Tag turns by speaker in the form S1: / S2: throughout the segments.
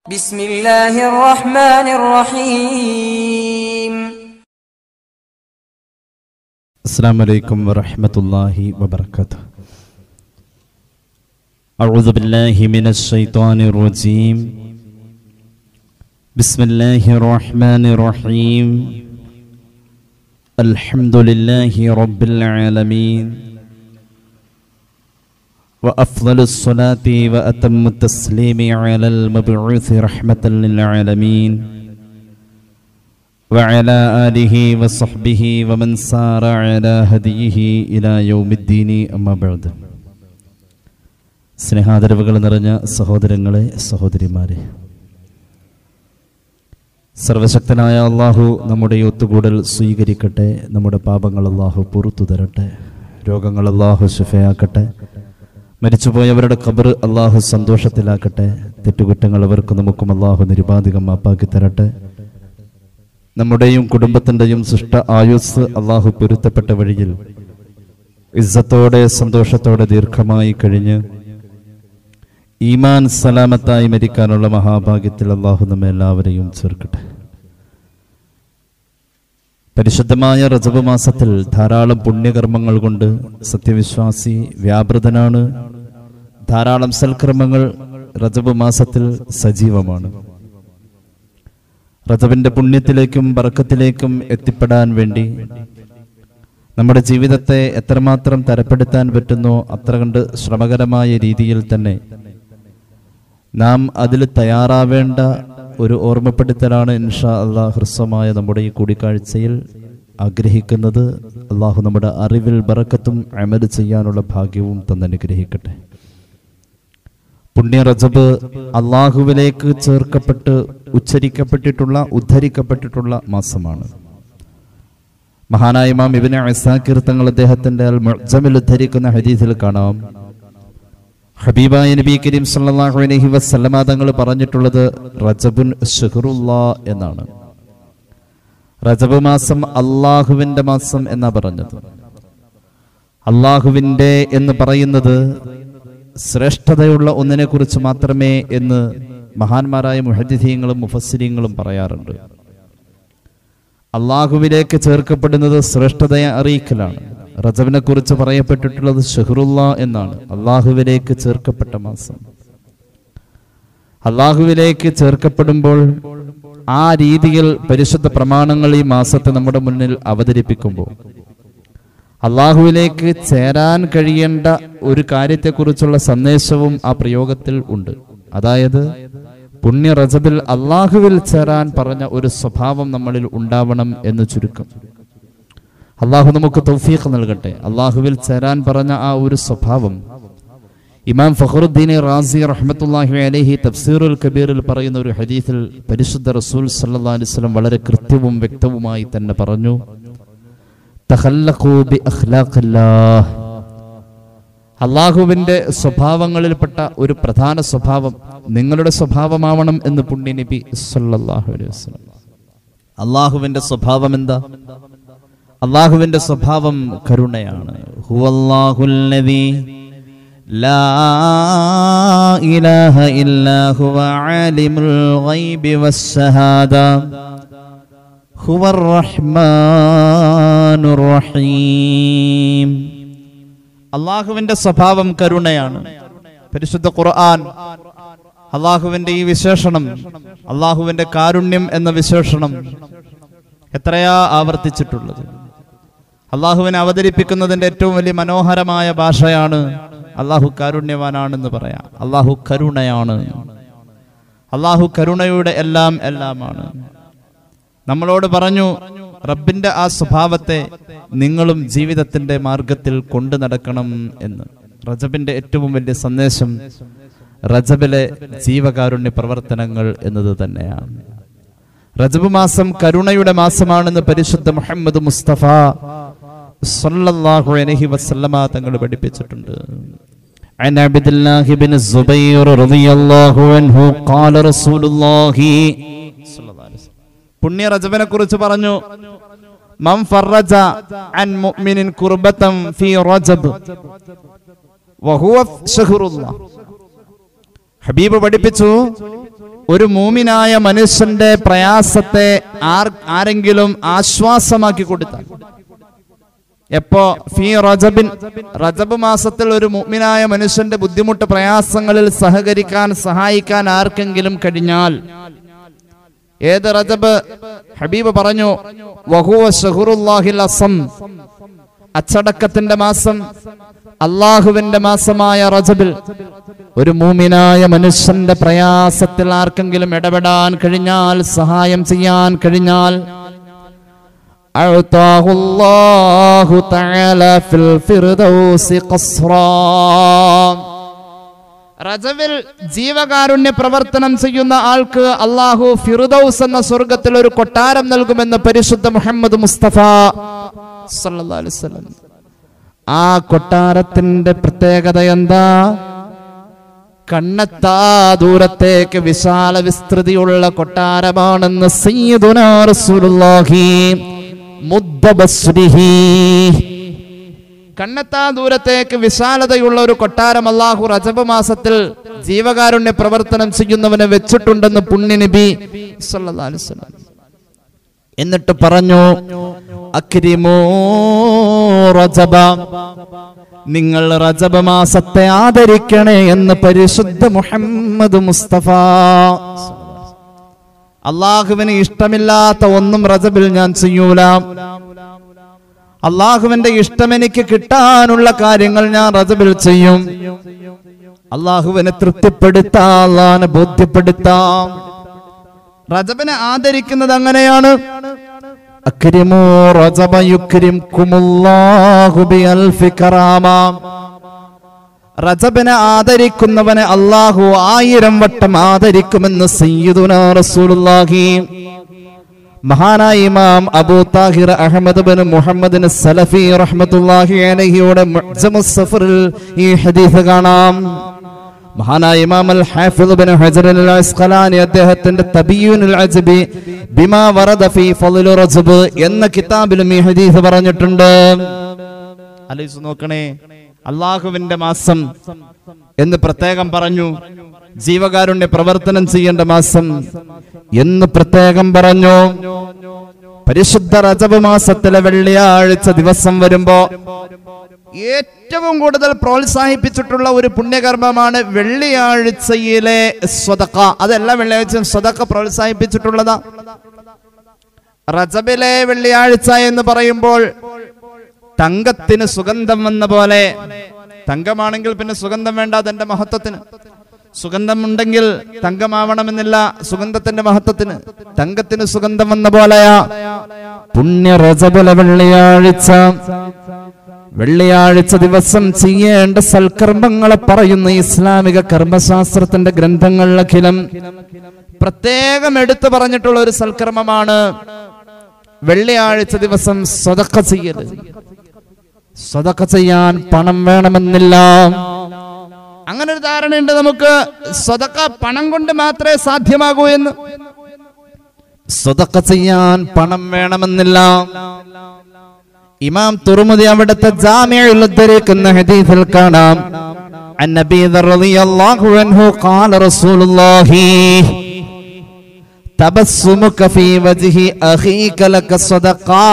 S1: بسم الله الرحمن الرحيم
S2: السلام عليكم ورحمة الله وبركاته أعوذ بالله من الشيطان الرجيم بسم الله الرحمن الرحيم الحمد لله رب العالمين وأفضل الصلاة وأتم التسليم على المبعوث رحمة للعالمين وعلى آله وصحبه ومن سار على هديه إلى يوم الدين أما بعد സ്നേഹാദരവുകൾ നിറഞ്ഞ സഹോദരങ്ങളെ സഹോദരിമാരെ സർവശക്തനായ അള്ളാഹു നമ്മുടെ ഈ ഒത്തുകൂടൽ സ്വീകരിക്കട്ടെ നമ്മുടെ പാപങ്ങൾ അള്ളാഹു പുറത്തു തരട്ടെ രോഗങ്ങൾ അള്ളാഹു ശുഫയാക്കട്ടെ മരിച്ചുപോയവരുടെ ഖബർ അള്ളാഹു സന്തോഷത്തിലാക്കട്ടെ തെറ്റുകുറ്റങ്ങൾ അവർക്ക് നമുക്കും അള്ളാഹു നിരുപാധികം മാപ്പാക്കി തരട്ടെ നമ്മുടെയും കുടുംബത്തിൻ്റെയും സൃഷ്ട ആയുസ് അള്ളാഹു പൊരുത്തപ്പെട്ട വഴിയിൽ ഇസ്സത്തോടെ സന്തോഷത്തോടെ ദീർഘമായി കഴിഞ്ഞ് ഈമാൻ സലാമത്തായി മരിക്കാനുള്ള മഹാഭാഗ്യത്തിൽ അള്ളാഹു നമ്മെ എല്ലാവരെയും ചേർക്കട്ടെ പരിശുദ്ധമായ റജബ് മാസത്തിൽ ധാരാളം പുണ്യകർമ്മങ്ങൾ കൊണ്ട് സത്യവിശ്വാസി വ്യാപൃതനാണ് ധാരാളം സൽക്കർമ്മങ്ങൾ റജബ് മാസത്തിൽ സജീവമാണ് റജബിന്റെ പുണ്യത്തിലേക്കും ബർക്കത്തിലേക്കും എത്തിപ്പെടാൻ വേണ്ടി നമ്മുടെ ജീവിതത്തെ എത്രമാത്രം തരപ്പെടുത്താൻ പറ്റുന്നോ അത്ര കണ്ട് ശ്രമകരമായ രീതിയിൽ തന്നെ നാം അതിൽ തയ്യാറാവേണ്ട ഒരു ഓർമ്മപ്പെടുത്തലാണ് ഇൻഷാ അള്ളാഹ് ഹ്രസ്വമായ നമ്മുടെ ഈ കൂടിക്കാഴ്ചയിൽ ആഗ്രഹിക്കുന്നത് അള്ളാഹു നമ്മുടെ അറിവിൽ ബറക്കത്തും അമൽ ചെയ്യാനുള്ള ഭാഗ്യവും തന്നനുഗ്രഹിക്കട്ടെ പുണ്യ റജബ് അള്ളാഹുവിലേക്ക് ചേർക്കപ്പെട്ട് ഉച്ചരിക്കപ്പെട്ടിട്ടുള്ള ഉദ്ധരിക്കപ്പെട്ടിട്ടുള്ള മാസമാണ് മഹാനായ ഇമാം ഇബിന് അസാക്കിർ തങ്ങൾ അദ്ദേഹത്തിന്റെ അൽ മുഅ്ജമിൽ ഉദ്ധരിക്കുന്ന ഹദീസിൽ കാണാം ഹബീബായ നബി കരീം സല്ലല്ലാഹു അലൈഹി വസല്ലമ തങ്ങൾ പറഞ്ഞിട്ടുള്ളത് റജബുൻ ഷഹറുല്ലാ എന്നാണ് റജബ് മാസം അള്ളാഹുവിന്റെ മാസം എന്നാ പറഞ്ഞത് അള്ളാഹുവിന്റെ എന്ന് പറയുന്നത് ശ്രേഷ്ഠതയുള്ള ഒന്നിനെ കുറിച്ച് മാത്രമേ എന്ന് മഹാന്മാരായ മുഹദ്ദീങ്ങളും മുഫസ്സിരിങ്ങളും പറയാറുണ്ട് അള്ളാഹുവിലേക്ക് ചേർക്കപ്പെടുന്നത് ശ്രേഷ്ഠതയെ അറിയിക്കലാണ് റജബിനെ കുറിച്ച് പറയപ്പെട്ടിട്ടുള്ളത് ഷെഹറുല്ല എന്നാണ് അള്ളാഹുവിലേക്ക് ചേർക്കപ്പെട്ട മാസം അള്ളാഹുവിലേക്ക് ചേർക്കപ്പെടുമ്പോൾ ആ രീതിയിൽ പരിശുദ്ധ പ്രമാണങ്ങൾ ഈ മാസത്തെ നമ്മുടെ മുന്നിൽ അവതരിപ്പിക്കുമ്പോൾ അള്ളാഹുവിലേക്ക് ചേരാൻ കഴിയേണ്ട ഒരു കാര്യത്തെക്കുറിച്ചുള്ള സന്ദേശവും ആ പ്രയോഗത്തിൽ ഉണ്ട് അതായത് പുണ്യ റജബിൽ അള്ളാഹുവിൽ ചേരാൻ പറഞ്ഞ ഒരു സ്വഭാവം നമ്മളിൽ ഉണ്ടാവണം എന്ന് ചുരുക്കം അള്ളാഹു നമുക്ക് തൗഫീഖ് നൽകട്ടെ അള്ളാഹുവിൽ ചേരാൻ പറഞ്ഞ ആ ഒരു സ്വഭാവം ഇമാം ഫഖറുദ്ദീൻ റാസി റഹ്മത്തുല്ലാഹി അലൈഹി തഫ്സീറുൽ കബീറിൽ പറയുന്ന ഒരു ഹദീസിൽ പരിശുദ്ധ റസൂൽ സല്ലല്ലാഹു അലൈഹി വസല്ലം വളരെ കൃത്യവും വ്യക്തവുമായി തന്നെ പറഞ്ഞു തഖല്ലഖൂ ബി അഖ്ലാഖില്ലാഹ് അള്ളാഹുവിന്റെ സ്വഭാവങ്ങളിൽപ്പെട്ട ഒരു പ്രധാന സ്വഭാവം നിങ്ങളുടെ സ്വഭാവമാവണം എന്ന് പുണ്യ നബി സല്ലല്ലാഹു അലൈഹി വസല്ലം അള്ളാഹുവിന്റെ സ്വഭാവം എന്താ അള്ളാഹുവിന്റെ സ്വഭാവം കരുണയാണ് ഹുവല്ലാഹുല്ലദീ ലാ ഇലാഹ ഇല്ലാ ഹുവ ആലിമുൽ ഗൈബി വസ്സഹാദ ഹുവർ റഹ്മാനുർ റഹീം അള്ളാഹുവിന്റെ സ്വഭാവം കരുണയാണ് പരിശുദ്ധ ഖുർആൻ അള്ളാഹുവിന്റെ ഈ വിശേഷണം അള്ളാഹുവിന്റെ കാരുണ്യം എന്ന വിശേഷണം എത്രയാ ആവർത്തിച്ചിട്ടുള്ളത് അള്ളാഹുവിനെ അവതരിപ്പിക്കുന്നതിന്റെ ഏറ്റവും വലിയ മനോഹരമായ ഭാഷയാണ് അള്ളാഹു കാരുണ്യവാനാണെന്ന് പറയാം അള്ളാഹു കരുണയാണ് അള്ളാഹു കരുണയുടെ എല്ലാം എല്ലാമാണ് നമ്മളോട് പറഞ്ഞു റബ്ബിന്റെ ആ സ്വഭാവത്തെ നിങ്ങളും ജീവിതത്തിന്റെ മാർഗത്തിൽ കൊണ്ടു നടക്കണം എന്ന് റജബിന്റെ ഏറ്റവും വലിയ സന്ദേശം റജബിലെ ജീവകാരുണ്യ പ്രവർത്തനങ്ങൾ എന്നത് തന്നെയാണ് റജബ് മാസം കരുണയുടെ മാസമാണെന്ന് പരിശുദ്ധ മുഹമ്മദ് മുസ്തഫ സല്ലല്ലാഹു അലൈഹി വസല്ലമ തങ്ങൾ പഠിപ്പിച്ചിട്ടുണ്ട് عن عبد الله بن الزبير رضي الله عنه قال رسول الله صلى الله عليه وسلم പുണ്യ റജബിനെ കുറിച്ച് പറഞ്ഞു മം ഫറജ അൻ മുഅ്മിനിൻ കുർബതൻ ഫീ റജബ് വഹുവ ഷഹ്റുല്ലാഹ് ഹബീബ് പഠിപ്പിച്ചു ഒരു മൂമിനായ മനുഷ്യന്റെ പ്രയാസത്തെ ആർ ആരെങ്കിലും ആശ്വാസമാക്കി കൊടുത്താൽ എപ്പോ ഫീ റജബിൻ റജബ് മാസത്തിൽ ഒരു മുഅ്മിനായ മനുഷ്യന്റെ ബുദ്ധിമുട്ട് പ്രയാസങ്ങളിൽ സഹകരിക്കാൻ സഹായിക്കാൻ ആർക്കെങ്കിലും കഴിഞ്ഞാൽ ഏത് റജബ് ഹബീബ് പറഞ്ഞു വഹുവ ഷഹുറുല്ലാഹിൽ അസം അച്ചടക്കത്തിന്റെ മാസം അള്ളാഹുവിന്റെ മാസമായ റജബിൽ ഒരു മൂമിനായ മനുഷ്യന്റെ പ്രയാസത്തിൽ ആർക്കെങ്കിലും ഇടപെടാൻ കഴിഞ്ഞാൽ സഹായം ചെയ്യാൻ കഴിഞ്ഞാൽ أعطاه الله تعالى في الفردوس قصرا റജവിൽ ജീവകാരുണ്യ പ്രവർത്തനം ചെയ്യുന്ന ആൾക്ക് അള്ളാഹു ഫിറുദൌസ് എന്ന സ്വർഗത്തിൽ ഒരു കൊട്ടാരം നൽകുമെന്ന് പരിശുദ്ധ മുഹമ്മദ് മുസ്തഫ സല്ലല്ലാഹു അലൈഹി വസല്ലം ആ കൊട്ടാരത്തിന്റെ പ്രത്യേകത എന്താ കണ്ണെത്താ ദൂരത്തേക്ക് വിശാല വിസ്തൃതിയുള്ള കൊട്ടാരമാണെന്ന് സയ്യിദുനാ റസൂലുള്ളാഹി മുദ്ദബസ്രിഹി കണ്ണെത്താ ദൂരത്തേക്ക് വിശാലതയുള്ള ഒരു കൊട്ടാരം അള്ളാഹു റജബ് മാസത്തിൽ ജീവകാരുണ്യ പ്രവർത്തനം ചെയ്യുന്നവനെ വെച്ചിട്ടുണ്ടെന്ന് പുണ്യ നബി സല്ലല്ലാഹു അലൈഹി വസല്ലം എന്നിട്ട് പറഞ്ഞു അക്രിമോ റജബ നിങ്ങൾ റജബ മാസത്തെ ആദരിക്കണേ എന്ന് പരിശുദ്ധ മുഹമ്മദ് മുസ്തഫ അള്ളാഹുവിന് ഇഷ്ടമില്ലാത്ത ഒന്നും റജബിൽ ഞാൻ ചെയ്യൂല അള്ളാഹുവിന്റെ ഇഷ്ടം എനിക്ക് കിട്ടാനുള്ള കാര്യങ്ങൾ ഞാൻ റജബിൽ ചെയ്യും അള്ളാഹുവിനെ തൃപ്തിപ്പെടുത്താം അള്ളാഹിനെ ബോധ്യപ്പെടുത്താം റജബിനെ ആദരിക്കുന്നത് അങ്ങനെയാണ് അക്രിമോ റജബ യുക്രിംകുമുല്ലാഹു ബിഅൽഫി കറാമ റജബിനെ ആദരിക്കുന്നവനെ അള്ളാഹു ആയിരം വട്ടം ആദരിക്കുമെന്ന് സയ്യിദുനാ റസൂലുള്ളാഹി മഹാനായ ഇമാം അബൂ താഹിർ അഹമ്മദ് ബിൻ മുഹമ്മദിന് സലഫി റഹ്മത്തുള്ളാഹി അലൈഹിയുടെ മുഅ്ജമുസ് സഫറിൽ ഈ ഹദീസ് കാണാം മഹാനായ ഇമാം അൽ ഹാഫിദ് ബിൻ ഹജർ അൽ അസ്ഖലാനി അദ്ദേഹത്തിന്റെ തബിയുനുൽ അജ്ബി ബിമാ വറദ ഫീ ഫളലു റജബ് എന്ന കിതാബിലും ഈ ഹദീസ് പറഞ്ഞിട്ടുണ്ട് അലൈസ് നോക്കണേ അള്ളാഹുവിന്റെ മാസം എന്ന് പ്രത്യേകം പറഞ്ഞു ജീവകാരുണ്യ പ്രവർത്തനം ചെയ്യേണ്ട മാസം എന്ന് പ്രത്യേകം പറഞ്ഞു പരിശുദ്ധ റജബ് മാസത്തിലെ വെള്ളിയാഴ്ച ദിവസം വരുമ്പോ ഏറ്റവും കൂടുതൽ പ്രോത്സാഹിപ്പിച്ചിട്ടുള്ള ഒരു പുണ്യകർമ്മമാണ് വെള്ളിയാഴ്ചയിലെ സ്വതക്ക അതെല്ലാ വെള്ളിയാഴ്ചയും സ്വതക്ക പ്രോത്സാഹിപ്പിച്ചിട്ടുള്ളതാ റജബിലെ വെള്ളിയാഴ്ച എന്ന് പറയുമ്പോൾ തങ്കത്തിന് സുഗന്ധം വന്ന പോലെ തങ്കമാണെങ്കിൽ പിന്നെ സുഗന്ധം വേണ്ട അതെന്റെ മഹത്വത്തിന് സുഗന്ധം ഉണ്ടെങ്കിൽ തങ്കമാവണമെന്നില്ല സുഗന്ധത്തിന്റെ മഹത്വത്തിന് തങ്കത്തിന് സുഗന്ധം വന്ന പോലെയാ പുണ്യ റജബുല വെള്ളിയാഴ്ച വെള്ളിയാഴ്ച ദിവസം ചെയ്യേണ്ട സൽക്കർമ്മങ്ങളെ പറയുന്ന ഇസ്ലാമിക കർമ്മശാസ്ത്രത്തിന്റെ ഗ്രന്ഥങ്ങളിലഖിലം പ്രത്യേകം എടുത്തു പറഞ്ഞിട്ടുള്ള ഒരു സൽക്കർമ്മമാണ് വെള്ളിയാഴ്ച ദിവസം സ്വതക്ക ചെയ്യൽ സ്വതക്ക ചെയ്യാൻ പണം വേണമെന്നില്ല അങ്ങനെ ഒരു ധാരണയുണ്ട് നമുക്ക് സ്വതക്ക പണം കൊണ്ട് മാത്രമേ സാധ്യമാകൂ എന്ന് സ്വതക്ക ചെയ്യാൻ പണം വേണമെന്നില്ല ഇമാം തുറമുദി അവിടുത്തെ ജാമ്യയിൽ ഉദ്ധരിക്കുന്ന ഹദീസിൽ കാണാം النبي رضي الله عنه قال رسول الله تبسمك في وجه أخيك لك صدقة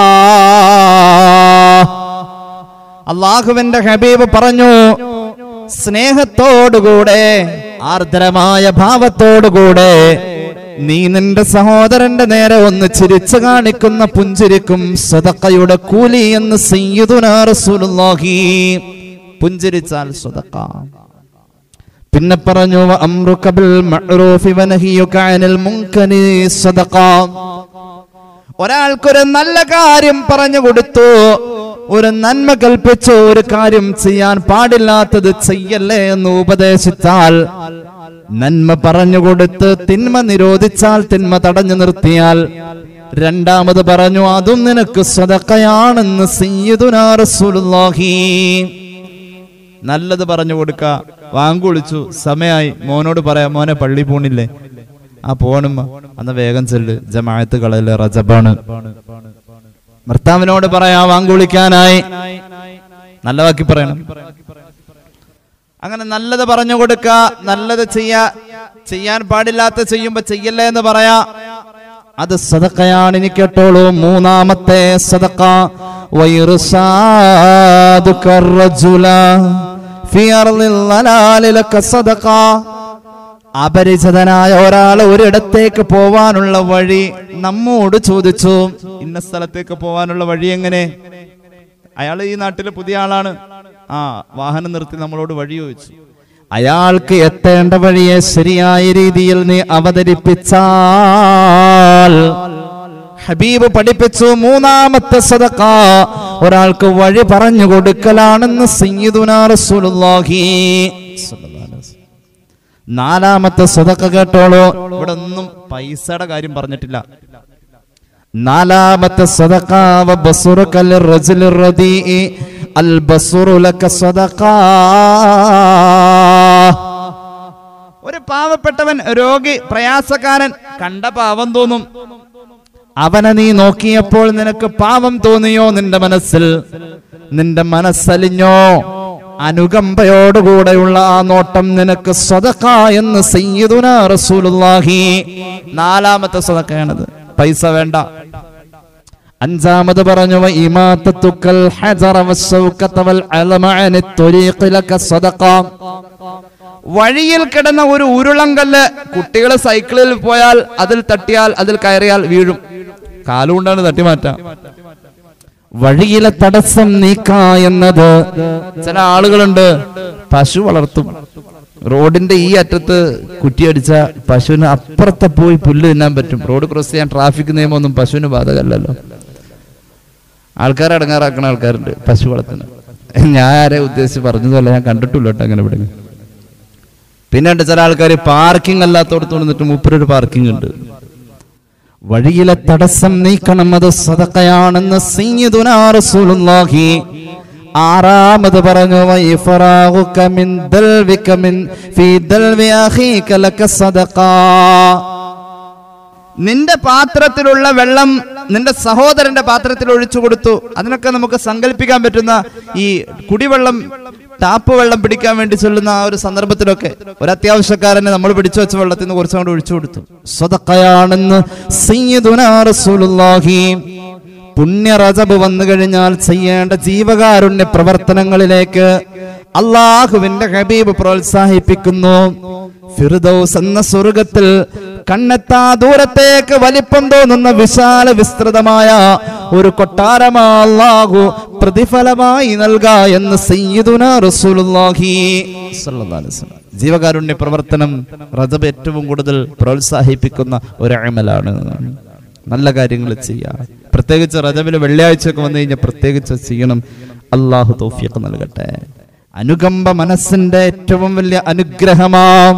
S2: അള്ളാഹുവിന്റെ ഹബീബ് പറഞ്ഞു സ്നേഹത്തോടുകൂടെ ആർദ്രമായ ഭാവത്തോടുകൂടെ നീ നിന്റെ സഹോദരന്റെ നേരെ ഒന്ന് ചിരിച്ചു കാണിക്കുന്ന പുഞ്ചിരിക്കും സദക്കയുടെ കൂലി എന്ന് സയ്യിദുനാ റസൂലുള്ളാഹി പുഞ്ചിരിച്ചാൽ സദക്ക പിന്നെ പറഞ്ഞു "വ അംറുക ബിൽ മഅ്റൂഫി വനഹിയുക അനിൽ മുൻകരി സദഖ ഒരാൾക്കൊരു നല്ല കാര്യം പറഞ്ഞു കൊടുത്തു ഒരു നന്മ കൽപ്പിച്ചു ഒരു കാര്യം ചെയ്യാൻ പാടില്ലാത്തത് ചെയ്യല്ലേ എന്ന് ഉപദേശിച്ചാൽ നന്മ പറഞ്ഞു കൊടുത്ത് തിന്മ നിരോധിച്ചാൽ തിന്മ തടഞ്ഞു നിർത്തിയാൽ രണ്ടാമത് പറഞ്ഞു അതും നിനക്ക് സ്വതക്കയാണെന്ന് സയ്യിദുനാ റസൂലുള്ളാഹി നല്ലത് പറഞ്ഞു കൊടുക്ക വാങ്കുളിച്ചു സമയായി മോനോട് പറയാം മോനെ പള്ളി പോണില്ലേ ആ പോണുമ്മ അന്ന് വേഗം ചെല്ല് ജമാഅത്ത് കളയില് റജബാണ് ഭർത്താവിനോട് പറയാ വാങ്കുളിക്കാനായി നല്ല വാക്കി പറയണം അങ്ങനെ നല്ലത് പറഞ്ഞു കൊടുക്ക നല്ലത് ചെയ്യാ ചെയ്യാൻ പാടില്ലാത്ത ചെയ്യുമ്പോ ചെയ്യല്ലേ എന്ന് പറയാ അത് സദക്കയാണ് ഇനി കേട്ടോളൂ മൂന്നാമത്തെ സദക്ക വൈറുസാദുക الرجل في أرض الضلال لك صدقة. അപരിചിതനായ ഒരാൾ ഒരിടത്തേക്ക് പോവാനുള്ള വഴി നമ്മോട് ചോദിച്ചു ഇന്ന സ്ഥലത്തേക്ക് പോവാനുള്ള വഴി എങ്ങനെ അയാൾ ഈ നാട്ടിലെ പുതിയ ആളാണ് ആ വാഹനം നിർത്തി നമ്മളോട് വഴി ചോദിച്ചു അയാൾക്ക് എത്തേണ്ട വഴിയെ ശരിയായ രീതിയിൽ നീ അവതരിപ്പിച്ചാൽ ഹബീബ് പഠിപ്പിച്ചു മൂന്നാമത്തെ സദക്ക ഒരാൾക്ക് വഴി പറഞ്ഞു കൊടുക്കലാണെന്ന് സയ്യിദുനാ റസൂലുള്ളാഹി സ്വല്ലല്ലാഹു അലൈഹി വസല്ലം. നാലാമത്തെ സദക്ക കേട്ടോളൂ ഇവിടെ ഒന്നും പൈസയുടെ കാര്യം പറഞ്ഞിട്ടില്ല നാലാമത്തെ സദഖ വബസുറുക ലിർറജുലി റദീഇ അൽബസുറു ലക സദഖ ഒരു പാവപ്പെട്ടവൻ രോഗി പ്രയാസക്കാരൻ കണ്ട പാവം തോന്നും അവനെ നീ നോക്കിയപ്പോൾ നിനക്ക് പാവം തോന്നിയോ നിന്റെ മനസ്സിൽ നിന്റെ മനസ്സലിഞ്ഞോ അനുകമ്പയോടുകൂടെയുള്ള ആ നോട്ടം നിനക്ക് സ്വതക്ക എന്ന് സയ്യിദുന റസൂലുള്ളാഹി നാലാമത്തെ സ്വതക്കയാണത് പൈസ വേണ്ട അഞ്ചാമത് പറഞ്ഞു "വ ഇമാത്തത്തുക്കൽ ഹജറ വസ്സൗകത വൽ അലമ അനി ത്വരീഖി ലക സദഖ." വഴിയിൽ കിടന്ന ഒരു ഉരുളങ്കല്ല് കുട്ടികൾ സൈക്കിളിൽ പോയാൽ അതിൽ തട്ടിയാൽ അതിൽ കയറിയാൽ വീഴും കാലുകൊണ്ടാണ് തട്ടി മാറ്റാം വഴിയിലെ തടസ്സം നീക്ക എന്നത് ചില ആളുകളുണ്ട് പശു വളർത്തും റോഡിന്റെ ഈ അറ്റത്ത് കുറ്റിയടിച്ച പശുവിന് അപ്പുറത്തെ പോയി പുല്ല് തിന്നാൻ പറ്റും റോഡ് ക്രോസ് ചെയ്യാൻ ട്രാഫിക് നിയമമൊന്നും പശുവിന് ബാധകമല്ലല്ലോ ആൾക്കാരെ അടങ്ങാറാക്കുന്ന ആൾക്കാരുണ്ട് പശു വളർത്തുന്ന ഞാൻ ആരെ ഉദ്ദേശിച്ച് പറഞ്ഞതല്ല ഞാൻ കണ്ടിട്ടില്ല കേട്ടോ അങ്ങനെ ഇവിടെ പിന്നെ ഉണ്ട് ചില ആൾക്കാർ പാർക്കിംഗ് അല്ലാത്തോടത്ത് നിന്നിട്ട് മുപ്പരൊരു പാർക്കിംഗ് ഉണ്ട് വഴിയിലെ തടസ്സം നീക്കണം അത് സദക്കയാണെന്ന് സയ്യിദുനാ റസൂലുള്ളാഹി ആറാമത് പറഞ്ഞു വൈഫറാഹുക മിൻ ദൽവിക മിൻ ഫീ ദൽവി അഖീക ലക സദഖ നിന്റെ പാത്രത്തിലുള്ള വെള്ളം നിന്റെ സഹോദരന്റെ പാത്രത്തിൽ ഒഴിച്ചു കൊടുത്തു അതിനൊക്കെ നമുക്ക് സങ്കല്പിക്കാൻ പറ്റുന്ന ഈ കുടിവെള്ളം ടാപ്പ് വെള്ളം പിടിക്കാൻ വേണ്ടി ചൊല്ലുന്ന ആ ഒരു സന്ദർഭത്തിലൊക്കെ ഒരു അത്യാവശ്യക്കാരനെ നമ്മൾ പിടിച്ചു വെച്ച വെള്ളത്തിൽ നിന്ന് കുറച്ചുകൊണ്ട് ഒഴിച്ചു കൊടുത്തു സ്വതക്കയാണെന്ന് സയ്യിദുനാ റസൂലുള്ളാഹി പുണ്യ റജബ് വന്നു കഴിഞ്ഞാൽ ചെയ്യേണ്ട ജീവകാരുണ്യ പ്രവർത്തനങ്ങളിലേക്ക് അള്ളാഹുവിന്റെ ഹബീബ് പ്രോത്സാഹിപ്പിക്കുന്നു ഫിർദൗസ് എന്ന സ്വർഗത്തിൽ കണ്ണെത്താ ദൂരത്തേക്ക് വലിപ്പം തോന്നുന്ന വിശാല വിസ്തൃതമായ ഒരു കൊട്ടാരമാ അല്ലാഹു പ്രതിഫലമായി നൽക എന്ന് സയ്യിദുന റസൂലുള്ളാഹി സ്വല്ലല്ലാഹു അലൈഹി വസല്ലം. ജീവകാരുണ്യ പ്രവർത്തനം റജബ് ഏറ്റവും കൂടുതൽ പ്രോത്സാഹിപ്പിക്കുന്ന ഒരു അമലാണ് നല്ല കാര്യങ്ങൾ ചെയ്യുക പ്രത്യേകിച്ച് റജബില് വെള്ളിയാഴ്ചയൊക്കെ വന്നു കഴിഞ്ഞാൽ പ്രത്യേകിച്ച് ചെയ്യണം അള്ളാഹു തൗഫീഖ് നൽകട്ടെ അനുകമ്പ മനസ്സിന്റെ ഏറ്റവും വലിയ അനുഗ്രഹമാം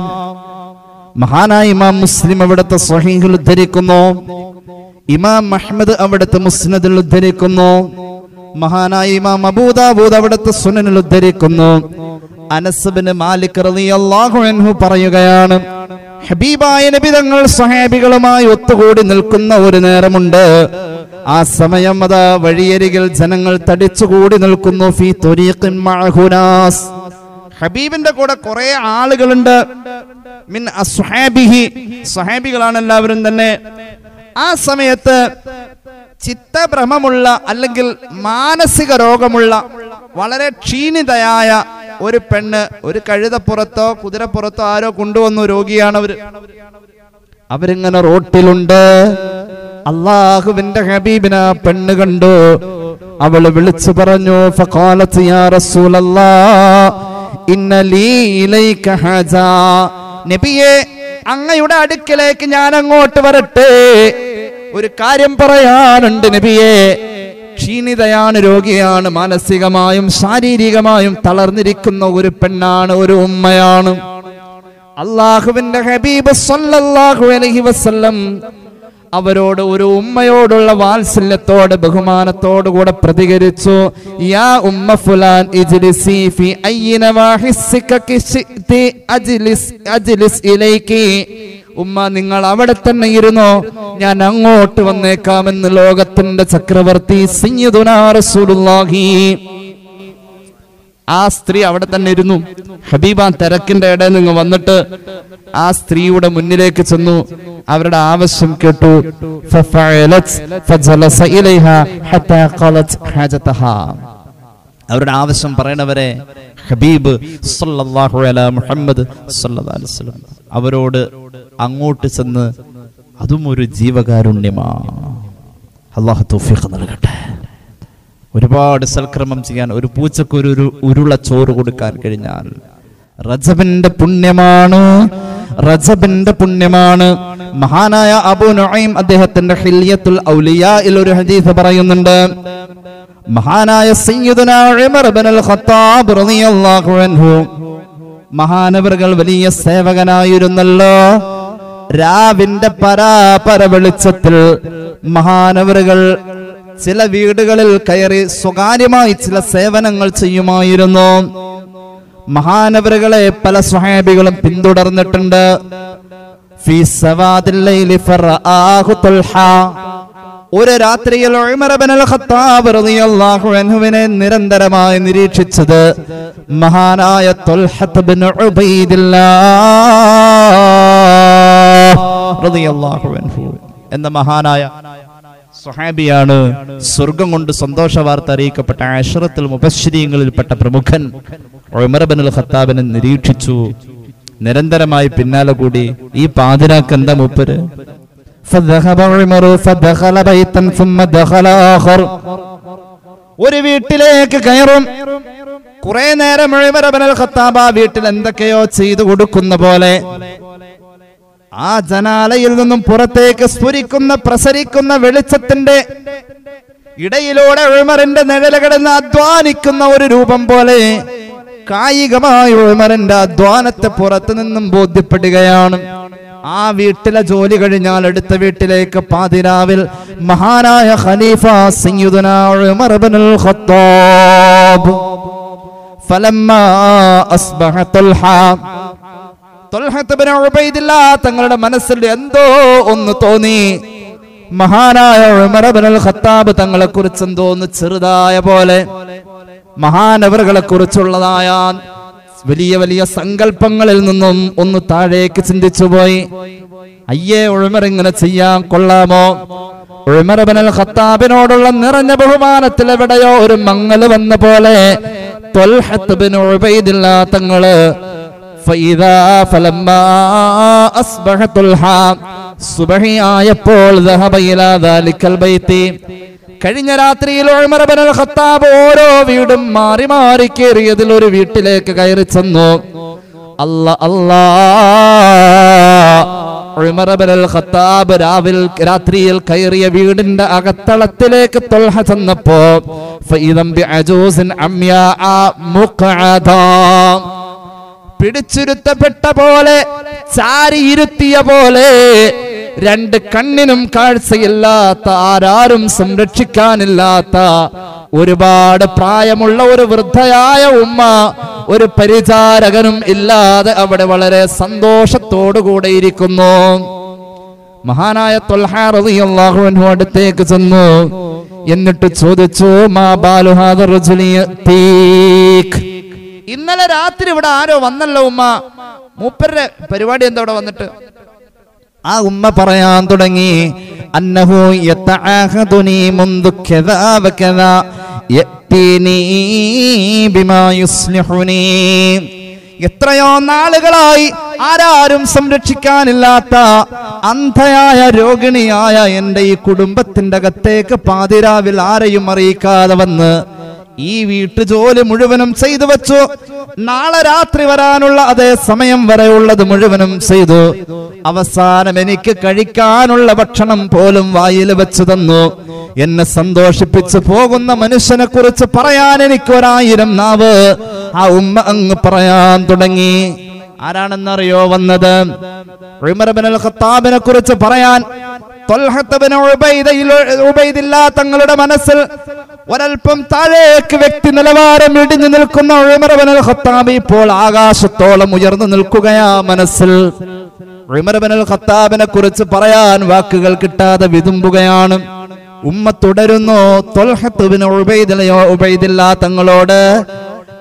S2: മഹാനായ ഇമാം മുസ്ലിം അവിടുത്തെ സ്വഹീഹിൽ ഉദ്ധരിക്കുന്നു ഇമാം അഹ്മദ് അവിടുത്തെ മുസ്നദിൽ ഉദ്ധരിക്കുന്നു മഹാനായ ഇമാം അബൂദാബൂദ് അവിടുത്തെ സുനനിൽ ഉദ്ധരിക്കുന്നു അനസ്ബിന് മാലിക് റളിയല്ലാഹു അൻഹു പറയുകയാണ് ഹബീബായ നബി തങ്ങൾ സ്വഹാബികളുമായി ഒത്തുകൂടി നിൽക്കുന്ന ഒരു നേരമുണ്ട് ആ സമയം അതാ വഴിയരികിൽ ജനങ്ങൾ തടിച്ചുകൂടി നിൽക്കുന്നു ഫീ ത്വരീഖിൻ മഅഹുനാസ് ഹബീബിന്റെ കൂടെ കുറെ ആളുകളുണ്ട് മിൻ അസ്ഹാബിഹി സ്വഹാബികളാണ് എല്ലാവരും തന്നെ ആ സമയത്ത് ചിത്തഭ്രമമുള്ള അല്ലെങ്കിൽ മാനസിക രോഗമുള്ള വളരെ ക്ഷീണിതയായ ഒരു പെണ്ണ് ഒരു കഴുതപ്പുറത്തോ കുതിരപ്പുറത്തോ ആരോ കൊണ്ടുവന്നു രോഗിയാണ് അവര് അവരിങ്ങനെ റോട്ടിലുണ്ട് അള്ളാഹുവിന്റെ ഹബീബിനെ ആ പെണ്ണ് കണ്ടു അവള് വിളിച്ചു പറഞ്ഞു ഫഖാലത്ത് യാ റസൂലല്ലാ ഇന്ന ലീ ഇലൈക ഹജ നബിയെ അങ്ങയുടെ അടുക്കലേക്ക് ഞാൻ അങ്ങോട്ട് വരട്ടെ ഒരു കാര്യം പറയാനുണ്ട് നബിയെ ക്ഷീണിതയാണ് രോഗിയാണ് മാനസികമായും ശാരീരികമായും തളർന്നിരിക്കുന്ന ഒരു പെണ്ണാണ് ഒരു ഉമ്മയാണ് അള്ളാഹുവിന്റെ ഹബീബ് സല്ലല്ലാഹു അലൈഹി വസല്ലം അവരോട് ഒരു ഉമ്മയോടുള്ള വാത്സല്യത്തോട് ബഹുമാനത്തോടു കൂടെ പ്രതികരിച്ചു യാ ഉമ്മ ഫുലാൻ ഇജ്ലിസി ഫി അയ്യി നവാഹിസ്സിക കിശിതി അജ്ലിസ് അജ്ലിസ് ഇലൈകി ഉമ്മ നിങ്ങൾ അവിടെ തന്നെ ഇരുന്നോ ഞാൻ അങ്ങോട്ട് വന്നേക്കാമെന്ന് ലോകത്തിന്റെ ചക്രവർത്തി സയ്യിദുനാ റസൂലുള്ളാഹി ആ സ്ത്രീ അവിടെ തന്നെ ഇരുന്നു ഹബീബ തിരക്കിന്റെ ഇടയിൽ നിന്ന് വന്നിട്ട് ആ സ്ത്രീയുടെ മുന്നിലേക്ക് ചെന്നു അവരുടെ ആവശ്യം കേട്ടു ففعلت فجلس إليها حتى قالت حاجتها. അവരുടെ ആവശ്യം പറയണവരെ ഹബീബ് സല്ലല്ലാഹു അലാ മുഹമ്മദ് സല്ലല്ലാഹു അലൈഹി വസല്ലം അവരോട് അങ്ങോട്ട് ചെന്ന് അതും ഒരു ജീവകാരുണ്യമാണ് അള്ളാഹു തൗഫീഖ് നൽകട്ടെ ഒരുപാട് സൽക്രമം ചെയ്യാൻ ഒരു പൂച്ചക്ക് ഒരു ഒരു ഉരുള ചോറ് കൊടുക്കാൻ കഴിഞ്ഞാൽ റജബിന്റെ പുണ്യമാണ് റജബിന്റെ പുണ്യമാണ് മഹാനായ അബു നുഐം അദ്ദേഹത്തിന്റെ ഹില്യത്തുൽ ഔലിയായിൽ ഒരു ഹദീസ് പറയുന്നുണ്ട് മഹാനായ സയ്യിദുനാ ഉമർ ഇബ്നുൽ ഖത്താബ് റളിയല്ലാഹു അൻഹു മഹാനവറുകൾ വലിയ സേവകനായിരുന്നല്ലോ രാവിന്റെ പരാപര വെളിച്ചത്തിൽ മഹാനവറുകൾ ചില വീടുകളിൽ കയറി സ്വകാര്യമായി ചില സേവനങ്ങൾ ചെയ്യുമായിരുന്നു മഹാനവറുകളെ പല സ്വഹാബികളും പിന്തുടർന്നിട്ടുണ്ട് ഫീ സവാദിൽ ലൈലി ഫറആഹു തുൽഹ. ഒരു രാത്രിയിൽ ഉമർ ഇബ്നുൽ ഖത്താബ് റളിയല്ലാഹു അൻഹുവിനെ നിരന്തരമായി നിരീക്ഷിച്ചത് മഹാനായ തുൽഹത്ത് ബിൻ ഉബൈദില്ലാഹ് റളിയല്ലാഹു അൻഹു എന്ന മഹാനായ സ്വഹാബിയാണ് സ്വർഗം കൊണ്ട് സന്തോഷ വാർത്ത അറിയിക്കപ്പെട്ട അഷറത്തുൽ മുബശ്ശരീങ്ങളിൽപ്പെട്ട പ്രമുഖൻ ഉമർ ഇബ്നുൽ ഖത്താബിനെ നിരീക്ഷിച്ചു നിരന്തരമായി പിന്നാലെ കൂടി ഈ പാതിരാക്ക് എന്താ മൂപ്പര് فذهب عمر فدخل بيتا ثم دخل آخر ഒരു വീട്ടിലേക്ക് കയറും കുറെ നേരം ഉമർ ഇബ്നുൽ ഖത്താബ് ആ വീട്ടിൽ എന്തൊക്കെയോ ചെയ്തു കൊടുക്കുന്ന പോലെ ആ ജനാലയിൽ നിന്നും പുറത്തേക്ക് സ്ഫുരിക്കുന്ന പ്രസരിക്കുന്ന വെളിച്ചത്തിന്റെ ഇടയിലൂടെ ഉമറിന്റെ നിഴല് കിടന്ന് അധ്വാനിക്കുന്ന ഒരു രൂപം പോലെ കായികമായ ഉമറിന്റെ അധ്വാനത്തെ പുറത്തു നിന്നും ബോധ്യപ്പെടുകയാണ് ആ വീട്ടിലെ ജോലി കഴിഞ്ഞാൽ അടുത്ത വീട്ടിലേക്ക് പാതിരാവിൽ മഹാനായ ഖലീഫ സയ്യിദുന ഉമർ ഇബ്നുൽ ഖത്താബ് ഫലമ്മാ അസ്ബഹ തുൽഹ ത്വൽഹത്ത് ബിൻ ഉബൈദില്ലാ തങ്ങളുടെ മനസ്സിൽ എന്തോ ഒന്ന് തോന്നി മഹാനായ ഉമർ ഇബ്നുൽ ഖത്താബ് തങ്ങളെ കുറിച്ച് എന്തോ ഒന്ന് ചെറുതായ പോലെ മഹാനവറുകളെ കുറിച്ചുള്ളതായ വലിയ വലിയ സങ്കല്പങ്ങളിൽ നിന്നും ഒന്ന് താഴേക്ക് ചിന്തിച്ചു പോയി അയ്യേ ഉഴമർ ഇങ്ങനെ ചെയ്യാൻ കൊള്ളാമോ ഉഴമർ ഇബ്നുൽ ഖത്താബിനോടുള്ള നിറഞ്ഞ ബഹുമാനത്തിൽ എവിടെയോ ഒരു മങ്ങല് വന്ന പോലെ ത്വൽഹത്ത് ബിൻ ഉബൈദില്ലാ തങ്ങള് فإذا فلما أصبح طلحة സുബഹി ആയപ്പോൾ ذهب إلى ذلك البيت കഴിഞ്ഞ രാത്രിയിൽ ഉമർ ഇബ്നുൽ ഖത്താബ് ഓരോ വീടും മാറി മാറി കയറിയതിൽ ഒരു വീട്ടിലേക്ക് കയറി ചെന്നു അല്ല അല്ലാ ഉമർ ഇബ്നുൽ ഖത്താബ് രാവിൽ രാത്രിയിൽ കയറിയ വീടിന്റെ അകത്തളത്തിലേക്ക് തൊൽഹ ചെന്നപ്പോ ഫഇദം ബിഅജൂസിൻ അമ്യാ മുഖഅദാ പിടിച്ചിരുത്തപ്പെട്ട പോലെ ചാരിയിരുത്തിയ പോലെ രണ്ട് കണ്ണിനും കാഴ്ചയില്ലാത്ത ആരാരും സംരക്ഷിക്കാനില്ലാത്ത ഒരുപാട് പ്രായമുള്ള ഒരു വൃദ്ധയായ ഉമ്മ ഒരു പരിചാരകനും ഇല്ലാതെ അവിടെ വളരെ സന്തോഷത്തോടുകൂടെ ഇരിക്കുന്നു മഹാനായ ത്വൽഹാ റളിയല്ലാഹു അൻഹു അടുത്തേക്ക് ചെന്നു എന്നിട്ട് ചോദിച്ചു മാ ബാലുഹാദ റജുലി യതീക് ഇന്നലെ രാത്രി ഇവിടെ ആരോ വന്നല്ലോ ഉമ്മ മൂപ്പരുടെ പരിപാടി എന്താ ഇവിടെ വന്നിട്ട് ആ ഉമ്മ പറയാൻ തുടങ്ങി അന്നഹു യതആഹദുനി മുൻദു കദാ വകദാ യഅതീനി ബിമാ യുസ്ലിഹുനി എത്രയോ നാളുകളായി ആരാരും സംരക്ഷിക്കാനില്ലാത്ത അന്ധയായ രോഗിണിയായ എന്റെ ഈ കുടുംബത്തിന്റെ അകത്തേക്ക് പാതിരാവിൽ ആരെയും അറിയിക്കാതെ വന്ന് ഈ വീട്ടുജോലി മുഴുവനും ചെയ്തു വെച്ചു നാളെ രാത്രി വരാനുള്ള അതേ സമയം വരെയുള്ളത് മുഴുവനും ചെയ്തു അവസാനം എനിക്ക് കഴിക്കാനുള്ള ഭക്ഷണം പോലും വായിൽ വെച്ചു തന്നു എന്നെ സന്തോഷിപ്പിച്ചു പോകുന്ന മനുഷ്യനെ കുറിച്ച് പറയാൻ എനിക്ക് ഒരായിരം നാവ് ആ ഉമ്മ അങ്ങ് പറയാൻ തുടങ്ങി ആരാണെന്നറിയോ വന്നത് ഉമർ ഇബ്നുൽ ഖത്താബിനെ കുറിച്ച് പറയാൻ ത്വൽഹത്ത് ഇബ്നു ഉബൈദയിൽ- ഉബൈദില്ലാ തങ്ങളുടെ മനസ്സിൽ ഒരൽപ്പം താഴേക്ക് വ്യക്തി നിലവാരം ഇടിഞ്ഞു നിൽക്കുന്ന ഉമർ ഇബ്നുൽ ഖത്താബ് ഇപ്പോൾ ആകാശത്തോളം ഉയർന്നു നിൽക്കുകയാ മനസ്സിൽ ഉമർ ഇബ്നുൽ ഖത്താബിനെ കുറിച്ച് പറയാൻ വാക്കുകൾ കിട്ടാതെ വിതുമ്പുകയാണ് ഉമ്മ തുടരുന്നു ത്വൽഹത്ത് ഇബ്നു ഉബൈദിലയോ ഉബൈദില്ലാ തങ്ങളോട്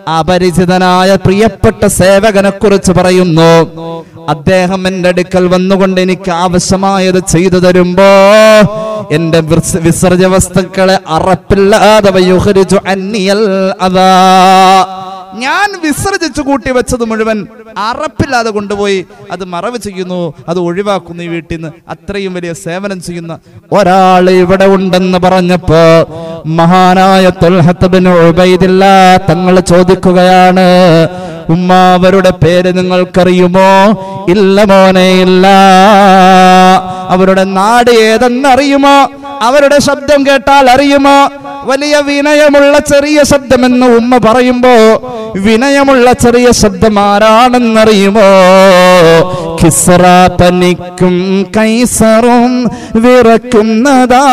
S2: അപരിചിതനായ പ്രിയപ്പെട്ട സേവകനെ കുറിച്ച് പറയുന്നു അദ്ദേഹം എന്റെ അടുക്കൽ വന്നുകൊണ്ട് എനിക്ക് ആവശ്യമായത് ചെയ്തു തരുമ്പോ എന്റെ വിസ്- വിസർജ്യ വസ്തുക്കളെ അറപ്പില്ലാതെ വയുഹരിച്ചു അന്നിയൽ അതാ ഞാൻ വിസർജിച്ചു കൂട്ടി വെച്ചത് മുഴുവൻ അറപ്പില്ലാതെ കൊണ്ടുപോയി അത് മറവ് ചെയ്യുന്നു അത് ഒഴിവാക്കുന്നു ഈ വീട്ടിൽ നിന്ന് അത്രയും വലിയ സേവനം ചെയ്യുന്ന ഒരാൾ ഇവിടെ ഉണ്ടെന്ന് പറഞ്ഞപ്പോ മഹാനായ തൊൽഹത്ത് ബിൻ ഉബൈദില്ല തങ്ങൾ ചോദിക്കുകയാണ് ഉമ്മ അവരുടെ പേര് നിങ്ങൾക്കറിയുമോ ഇല്ല മോനെ ഇല്ല അവരുടെ നാട് ഏതെന്നറിയുമോ അവരുടെ ശബ്ദം കേട്ടാൽ അറിയുമോ വലിയ വിനയമുള്ള ചെറിയ ശബ്ദമെന്ന് ഉമ്മ പറയുമ്പോ വിനയമുള്ള ചെറിയ ശബ്ദം ആരാണെന്നറിയുമോ കിസ്റ പനിക്കും കൈസറും വിറക്കുന്നതാ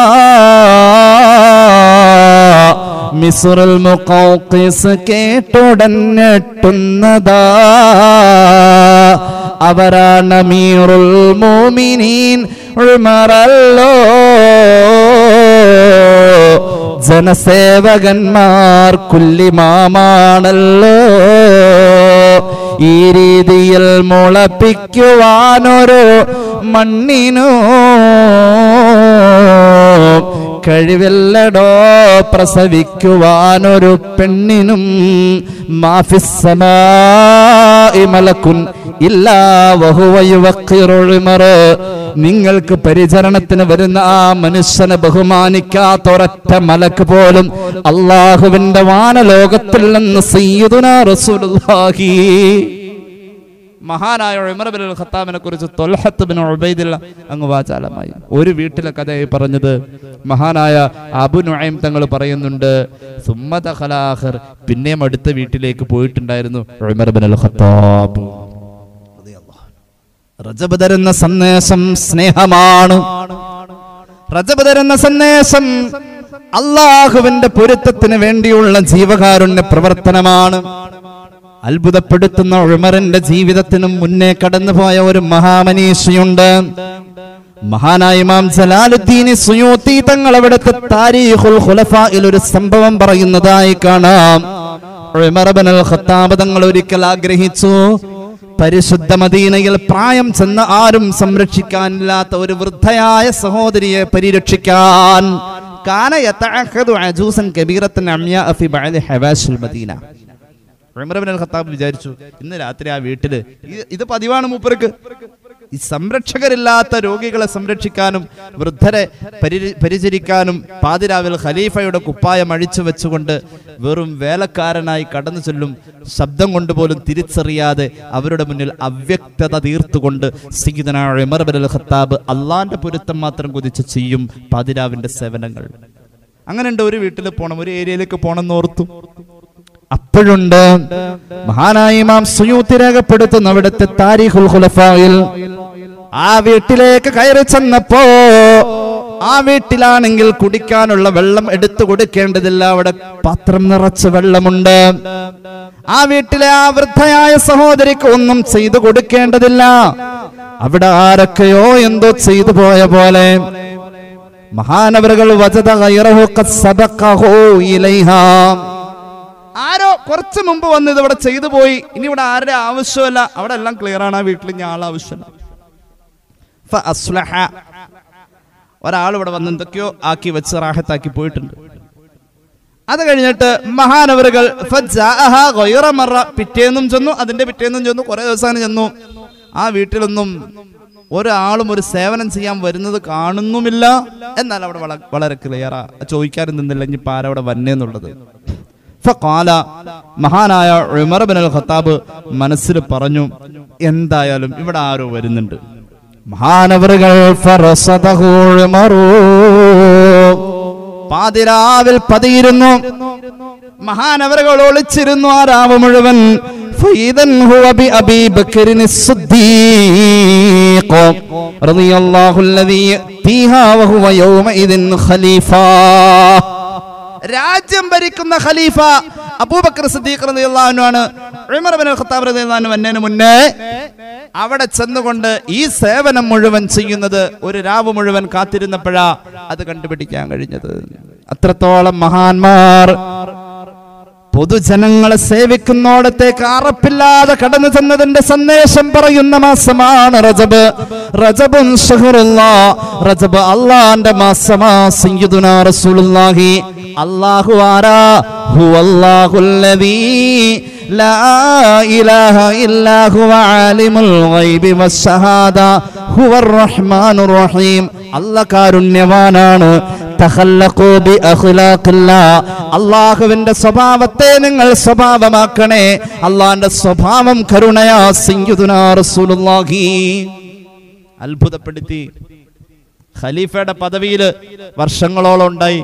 S2: മിസുറുൽ മുഖൗഖിസ് കേട്ടുടൻ ഞെട്ടുന്നതാ അവരാണ് മീറുൽ മോമിനീൻ ഉൾമറല്ലോ ജനസേവകന്മാർ കുല്ലിമാമാണല്ലോ ഈ രീതിയിൽ മുളപ്പിക്കുവാനൊരു മണ്ണിനോ കഴിവില്ലടോ പ്രസവിക്കുവാനൊരു പെണ്ണിനും മാഫിസമായി മലക്കുൻ ഇല്ലാ വഹുവയുവക്കിറുമറ് നിങ്ങൾക്ക് പരിചരണത്തിന് വരുന്ന ആ മനുഷ്യനെ ബഹുമാനിക്കാത്ത ഒരൊറ്റ മലക്ക് പോലും അള്ളാഹുവിന്റെ വാനലോകത്തിൽ നിന്ന് സയ്യിദുനാ റസൂലുള്ളാഹി മഹാനായ ഉമർ ബിൻ അൽ ഖത്താബിനെ കുറിച്ച് തൊൽഹത്ത് ബിൻ ഉബൈദില്ല അങ്ങ് വാചാലമായി ഒരു വീട്ടിലെ കഥയായി പറഞ്ഞത് മഹാനായ അബു നുഐം തങ്ങൾ പറയുന്നുണ്ട് സുമ്മത ഖലാഖർ പിന്നെയും അടുത്ത വീട്ടിലേക്ക് പോയിട്ടുണ്ടായിരുന്നു ഉമർ ബിൻ അൽ ഖത്താബ് റജബ് തരുന്ന സന്ദേശം സ്നേഹമാണ് റജബ് തരുന്ന സന്ദേശം അള്ളാഹുവിന്റെ പൊരുത്തത്തിന് വേണ്ടിയുള്ള ജീവകാരുണ്യ പ്രവർത്തനമാണ് അത്ഭുതപ്പെടുത്തുന്ന ഉമറിന്റെ ജീവിതത്തിനും മുന്നേ കടന്നുപോയ ഒരു മഹാമനീഷിയുണ്ട് മഹാനായ ഇമാം ജലാലുദ്ദീൻ സുയൂത്തി തങ്ങൾ അവിടുത്തെ താരീഖുൽ ഖുലഫായിൽ ഒരു സംഭവം പറയുന്നതായി കാണാം ഉമർ ഇബ്നുൽ ഖത്താബ് തങ്ങൾ ഒരിക്കൽ ആഗ്രഹിച്ചു പരിശുദ്ധ മദീനയിൽ പ്രായം ചെന്ന് ആരും സംരക്ഷിക്കാനില്ലാത്ത ഒരു വൃദ്ധയായ സഹോദരിയെ പരിരക്ഷിക്കാൻ കാന യതഅഖദു അജൂസൻ കബീറത്തൻ അമ്യാ ഫി ബഅദി ഹവാശിൽ മദീന ഉമർ ഇബ്നുൽ ഖത്താബ് വിചാരിച്ചു ഇന്ന് രാത്രി ആ വീട്ടില് ഇത് ഇത് പതിവാണ് മൂപ്പർക്ക് ഈ സംരക്ഷകരില്ലാത്ത രോഗികളെ സംരക്ഷിക്കാനും വൃദ്ധരെ പരി- പരിചരിക്കാനും പാതിരാവിൽ ഖലീഫയുടെ കുപ്പായം അഴിച്ചു വെച്ചുകൊണ്ട് വെറും വേലക്കാരനായി കടന്നു ചെല്ലും ശബ്ദം കൊണ്ട് പോലും തിരിച്ചറിയാതെ അവരുടെ മുന്നിൽ അവ്യക്തത തീർത്തുകൊണ്ട് സീതന ഉമർ ഇബ്നുൽ ഖത്താബ് അള്ളാന്റെ പൊരുത്തം മാത്രം കുതിച്ച് ചെയ്യും പാതിരാവിന്റെ സേവനങ്ങൾ അങ്ങനെയുണ്ട് ഒരു വീട്ടിൽ പോണം ഒരു ഏരിയയിലേക്ക് പോണം എന്ന് ഓർത്തു അപ്പോഴുണ്ട് മഹാനായ ഇമാം സുയൂത്തി രേഖപ്പെടുത്തുന്ന അവിടുത്തെ താരിഖുൽ ഖുലഫായിൽ ആ വീട്ടിലേക്ക് കയറി ചെന്നപ്പോ ആ വീട്ടിലാണെങ്കിൽ കുടിക്കാനുള്ള വെള്ളം എടുത്തു കൊടുക്കേണ്ടതില്ല അവിടെ പാത്രം നിറച്ച് വെള്ളമുണ്ട് ആ വീട്ടിലെ ആ വൃദ്ധയായ സഹോദരിക്ക് ഒന്നും ചെയ്തു കൊടുക്കേണ്ടതില്ല അവിടെ ആരൊക്കെയോ എന്തോ ചെയ്തു പോയ പോലെ മഹാനവറുകൾ വജത ഗൈറഹു ഖദ് സബഖഹു ഇലൈഹാ ആരോ കുറച്ച് മുമ്പ് വന്ന് ഇത് ഇവിടെ ചെയ്തു പോയി ഇനി ഇവിടെ ആരുടെ ആവശ്യമല്ല അവിടെ എല്ലാം ക്ലിയർ ആണ് ആ വീട്ടിൽ ഇനി ആൾ ആവശ്യമില്ല ഫഅസ്ലഹ. ഒരാൾ ഇവിടെ വന്ന് എന്തൊക്കെയോ ആക്കി വെച്ച് റാഹത്താക്കി പോയിട്ടുണ്ട് അത് കഴിഞ്ഞിട്ട് മഹാനവറുകൾ ഫജാഅഹ ഗൈറ മറ പിറ്റേന്നും ചെന്നു അതിന്റെ പിറ്റേന്നും ചെന്നു കുറെ ദിവസം ചെന്നു ആ വീട്ടിലൊന്നും ഒരാളും ഒരു സേവനം ചെയ്യാൻ വരുന്നത് കാണുന്നുമില്ല എന്നാൽ അവിടെ വള- വളരെ ക്ലിയറാ ചോദിക്കാനും നിന്നില്ല ഇനി ആരവിടെ വന്നേന്നുള്ളത് ഫഖാല മഹാനായ ഉമർ ബിൻ അൽ ഖത്താബ് മനസ്സിൽ പറഞ്ഞു എന്തായാലും ഇവിടെ ആരോ വരുന്നുണ്ട് മഹാനവറുകൾ ഫറസദഹു ഉമറു. പാതിരാവിൽ പതിയിരുന്നു മഹാനവറുകൾ ഒളിച്ചിരുന്നു ആ രാവ് മുഴുവൻ ഫൈദൻ ഹുവ ബി അബീ ബക്കറിൻ الصديق رضي الله الذي يأتيها وهو يومئذ خليفة രാജ്യം ഭരിക്കുന്ന ഖലീഫ അബൂബക്കർ സിദ്ദീഖ് റളിയല്ലാഹു ആണ് ഉമർ ഇബ്നുൽ ഖത്താബ് റളിയല്ലാഹു അൻഹു വന്നതിന് മുന്നേ അവിടെ ചെന്നുകൊണ്ട് ഈ സേവനം മുഴുവൻ ചെയ്യുന്നത് ഒരു രാവ് മുഴുവൻ കാത്തിരുന്നപ്പോഴാ അത് കണ്ടുപിടിക്കാൻ കഴിഞ്ഞത് അത്രത്തോളം മഹാന്മാർ പൊതുജനങ്ങളെ സേവിക്കുന്നോടത്തേക്ക് അറപ്പില്ലാതെ കടന്നു ചെന്നതിന്റെ സന്ദേശം പറയുന്ന മാസമാണ് റജബ് റജബുൻ ഷഹറുല്ലാ റജബ് അള്ളാന്റെ മാസമാ സയ്യിദുനാ റസൂലുള്ളാഹി അല്ലാഹു ആരാ ഹുവല്ലാഹുല്ലദീ ലാ ഇലാഹ ഇല്ലാ ഹുവ ആലിമുൽ ഗൈബി വസ്സഹാദ ഹുവർ റഹ്മാനുർ റഹീം അല്ലാഹ് കാരുണ്യവാനാണ് തഖല്ലഖൂ ബി അഖ്ലാഖില്ലാ അള്ളാഹുവിന്റെ സ്വഭാവത്തെ നിങ്ങൾ സ്വഭാവമാക്കണേ അള്ളാന്റെ സ്വഭാവം കരുണയാ സയ്യിദുനാ റസൂലുള്ളാഹി അത്ഭുതപ്പെടുത്തി ഖലീഫയുടെ പദവിയിൽ വർഷങ്ങളോളം ഉണ്ടായി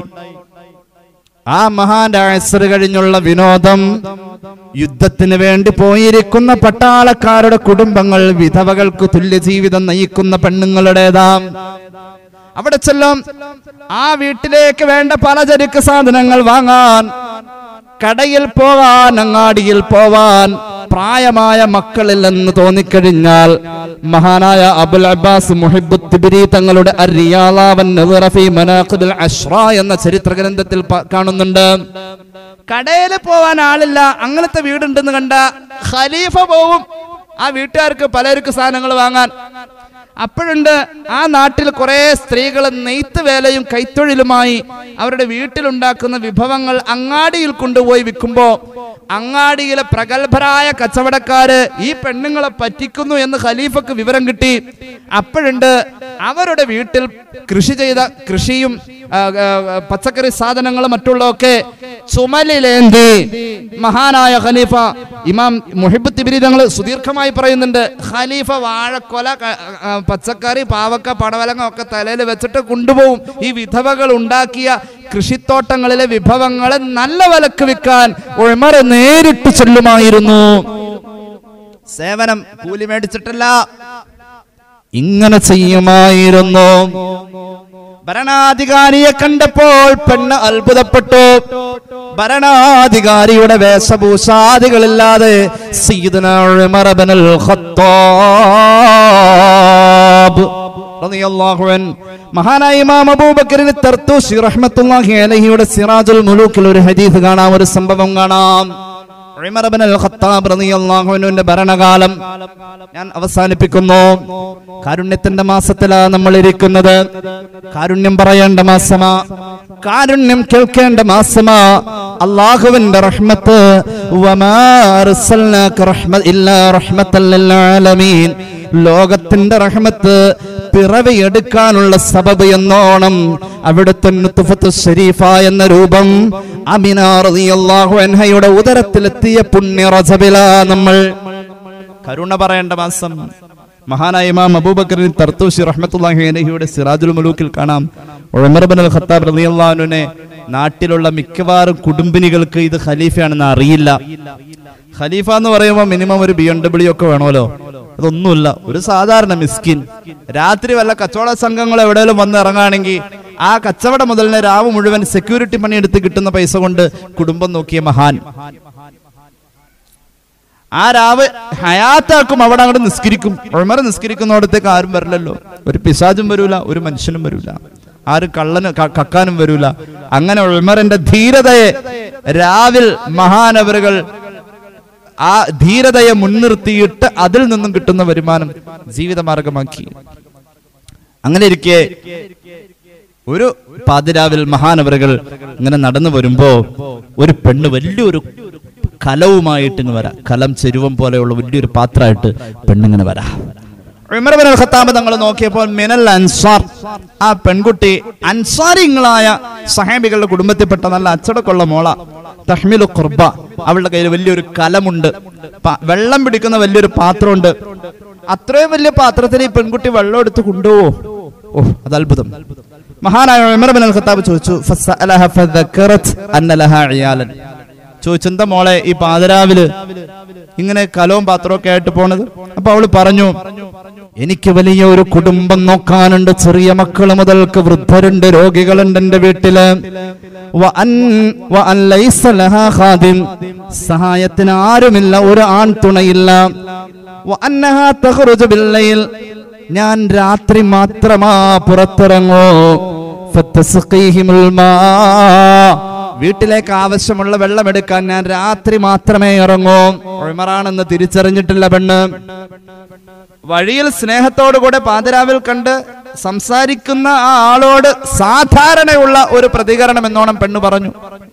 S2: ആ മഹാന്റെ ആഴ്സർ കഴിഞ്ഞുള്ള വിനോദം യുദ്ധത്തിന് വേണ്ടി പോയിരിക്കുന്ന പട്ടാളക്കാരുടെ കുടുംബങ്ങൾ വിധവകൾക്ക് തുല്യ ജീവിതം നയിക്കുന്ന പെണ്ണുങ്ങളുടേതാ അവിടെ ചെല്ലും ആ വീട്ടിലേക്ക് വേണ്ട പലചരക്ക് സാധനങ്ങൾ വാങ്ങാൻ കടയിൽ പോവാൻ അങ്ങാടിയിൽ പോവാൻ പ്രായമായ മക്കളില്ലെന്ന് തോന്നിക്കഴിഞ്ഞാൽ മഹാനായ അബുൽ അബ്ബാസ് മുഹിബുത്തിബിരി തങ്ങളുടെ അരിയാലാവൻ നിറഫി മനാഖിബുൽ അഷ്റ എന്ന ചരിത്ര ഗ്രന്ഥത്തിൽ പ- കാണുന്നുണ്ട് കടയിൽ പോവാൻ ആളില്ല അങ്ങനത്തെ വീടുണ്ടെന്ന് കണ്ട ഖലീഫ പോവും ആ വീട്ടുകാർക്ക് പലർക്ക് സാധനങ്ങൾ വാങ്ങാൻ അപ്പോഴുണ്ട് ആ നാട്ടിൽ കുറെ സ്ത്രീകൾ നെയ്ത്ത് വേലയും കൈത്തൊഴിലുമായി അവരുടെ വീട്ടിലുണ്ടാക്കുന്ന വിഭവങ്ങൾ അങ്ങാടിയിൽ കൊണ്ടുപോയി വിൽക്കുമ്പോ അങ്ങാടിയിലെ പ്രഗത്ഭരായ കച്ചവടക്കാര് ഈ പെണ്ണുങ്ങളെ പറ്റിക്കുന്നു എന്ന് ഖലീഫക്ക് വിവരം കിട്ടി അപ്പോഴുണ്ട് അവരുടെ വീട്ടിൽ കൃഷി ചെയ്ത കൃഷിയും ആ, ആ, പച്ചക്കറി സാധനങ്ങളും മറ്റുള്ളതൊക്കെ ചുമലിലേന്തി മഹാനായ ഖലീഫ ഇമാം മുഹിബ് തിബിരി തങ്ങൾ സുദീർഘമായി പറയുന്നുണ്ട് ഖലീഫ വാഴക്കൊല ക- ആ, പച്ചക്കറി പാവക്ക പടവലങ്ങ ഒക്കെ തലയിൽ വെച്ചിട്ട് കൊണ്ടുപോകും ഈ വിധവകൾ ഉണ്ടാക്കിയ കൃഷിത്തോട്ടങ്ങളിലെ വിഭവങ്ങളെ നല്ല വിലക്ക് വിൽക്കാൻ ഉഴമറ നേരിട്ട് ചെല്ലുമായിരുന്നു സേവനം കൂലി മേടിച്ചിട്ടല്ല ഇങ്ങനെ ചെയ്യുമായിരുന്നു ഭരണാധികാരിയെ കണ്ടപ്പോൾ പെണ്ണ് അത്ഭുതപ്പെട്ടു ഭരണാധികാരിയുടെ വേഷഭൂഷാദികളില്ലാതെ സയ്യിദുനാ ഉമർ ഇബ്നുൽ ഖത്താബ് റളിയല്ലാഹു അൻ മഹാനായ ഇമാം അബൂബക്കറിന് തർത്തൂസി റഹ്മത്തുള്ളാഹി അലൈഹിയുടെ സിറാജുൽ മുലൂക്കിൽ ഒരു ഹദീസ് കാണാം ഒരു സംഭവം കാണാം ഉമർ ഇബ്നുൽ ഖത്താബ് റളിയല്ലാഹു അൻഹുവിന്റെ ഭരണകാലം ഞാൻ അവസാനിപ്പിക്കുന്നു കാരുണ്യത്തിന്റെ മാസത്തിലാ നമ്മൾ ഇരിക്കുന്നത് കാരുണ്യം പറയേണ്ട മാസമാ കാരുണ്യം കേൾക്കേണ്ട മാസമാ അള്ളാഹുവിന്റെ റഹ്മത്ത് വമാ അർസൽനാക റഹ്മ ഇല്ലാ റഹ്മത്തൽ ലിൽ ആലമീൻ ലോകത്തിന്റെ റഹ്മത്ത് പിറവിയെടുക്കാനുള്ള സബബ് എന്നോണം അവിടുത്തെ നുത്ഫത്ത് ഷരീഫ എന്ന രൂപം അമിന റളിയല്ലാഹു അൻഹയുടെ ഉദരത്തിലെത്തിയ പുണ്യ റജബിലാ നമ്മൾ കരുണ പറയേണ്ട മാസം മഹാനായ ഇമാം അബൂബക്കറിൻ തർത്തൂഷി റഹ്മത്തുള്ളാഹി അലഹിയുടെ സിറാജുൽ മുലൂക്കിൽ കാണാം ഉമർ ബിൻ അൽ ഖത്താബ് റളിയല്ലാഹുവിനെ നാട്ടിലുള്ള മിക്കവാറും കുടുംബിനികൾക്ക് ഇത് ഖലീഫയാണെന്ന് അറിയില്ല ഖലീഫ എന്ന് പറയുമ്പോൾ മിനിമം ഒരു ബി എം ഡബ്ല്യു ഒക്കെ വേണമല്ലോ അതൊന്നുമില്ല ഒരു സാധാരണ മിസ്കിൻ രാത്രി വല്ല കച്ചവട സംഘങ്ങൾ എവിടെയെങ്കിലും വന്ന് ഇറങ്ങുകയാണെങ്കിൽ ആ കച്ചവട മുതലിന് രാവ് മുഴുവൻ സെക്യൂരിറ്റി പണിയെടുത്ത് കിട്ടുന്ന പൈസ കൊണ്ട് കുടുംബം നോക്കിയ മഹാൻ ആ രാവ് ഹയാത്താക്കും അവിടെ അങ്ങോട്ട് നിസ്കരിക്കും ഉമർ നിസ്കരിക്കുന്നിടത്തേക്ക് ആരും വരില്ലല്ലോ ഒരു പിശാചും വരൂല ഒരു മനുഷ്യനും വരൂല ആരും കള്ളന് ക- കക്കാനും വരൂല അങ്ങനെ ഉമറിന്റെ ധീരതയെ രാവിൽ മഹാനവറുകൾ ആ ധീരതയെ മുൻനിർത്തിയിട്ട് അതിൽ നിന്നും കിട്ടുന്ന വരുമാനം ജീവിതമാർഗമാക്കി അങ്ങനെ ഇരിക്കെ ഒരു പാതിരാവിൽ മഹാനവറുകൾ ഇങ്ങനെ നടന്നു വരുമ്പോ ഒരു പെണ്ണ് വലിയൊരു കലവുമായിട്ട് ഇങ്ങ് വരാം കലം ചെരുവം പോലെയുള്ള വലിയൊരു പാത്രമായിട്ട് പെണ്ണിങ്ങനെ വരാം ഉമർ ബിൻ അൽ ഖത്താബ് തങ്ങൾ നോക്കിയപ്പോൾ മിനൽ അൻസാർ ആ പെൺകുട്ടി അൻസാരിങ്ങളായ സഹാബികളുടെ കുടുംബത്തിൽപ്പെട്ട നല്ല അച്ചടക്കമുള്ള മോള തഹ്മിലു ഖുർബ അവളുടെ കയ്യിൽ വലിയൊരു കലമുണ്ട് പ- വെള്ളം പിടിക്കുന്ന വലിയൊരു പാത്രമുണ്ട് അത്രയും വലിയ പാത്രത്തിൽ ഈ പെൺകുട്ടി വെള്ളം എടുത്ത് കൊണ്ടുപോവോ ഓ അത് അത്ഭുതം മഹാനായ ഉമർ ബിൻ അൽ ഖത്താബ് ചോദിച്ചു ഫസഅലഹ ഫദക്കറത് അന്ന ലഹാ ഇയാലൻ ചോദിച്ചു എന്താ മോളെ ഈ പാതിരാവില് ഇങ്ങനെ കലവും പാത്രവും ഒക്കെ ആയിട്ട് പോണത് അപ്പൊ അവള് പറഞ്ഞു എനിക്ക് വലിയ ഒരു കുടുംബം നോക്കാനുണ്ട് ചെറിയ മക്കള് മുതൽക്ക് വൃദ്ധരുണ്ട് രോഗികളുണ്ട് എന്റെ വീട്ടില് വ അൻ- വ അൻ ലൈസ ലഹാ ഖാദിം. സഹായത്തിന് ആരുമില്ല ഒരു ആൺ തുണയില്ല വ അന്നഹാ തഖ്റുജു ബില്ലൈൽ. ഞാൻ രാത്രി മാത്രമാ പുറത്തിറങ്ങൂ ഫത്തസ്ഖീഹിമുൽ മാ വീട്ടിലേക്ക് ആവശ്യമുള്ള വെള്ളം എടുക്കാൻ ഞാൻ രാത്രി മാത്രമേ ഇറങ്ങൂ ഉമറാണെന്ന് തിരിച്ചറിഞ്ഞിട്ടില്ല പെണ്ണ് വഴിയിൽ സ്നേഹത്തോടു കൂടെ പാതിരാവിൽ കണ്ട് സംസാരിക്കുന്ന ആ ആളോട് സാധാരണയുള്ള ഒരു പ്രതികരണം എന്നോണം പെണ്ണ് പറഞ്ഞു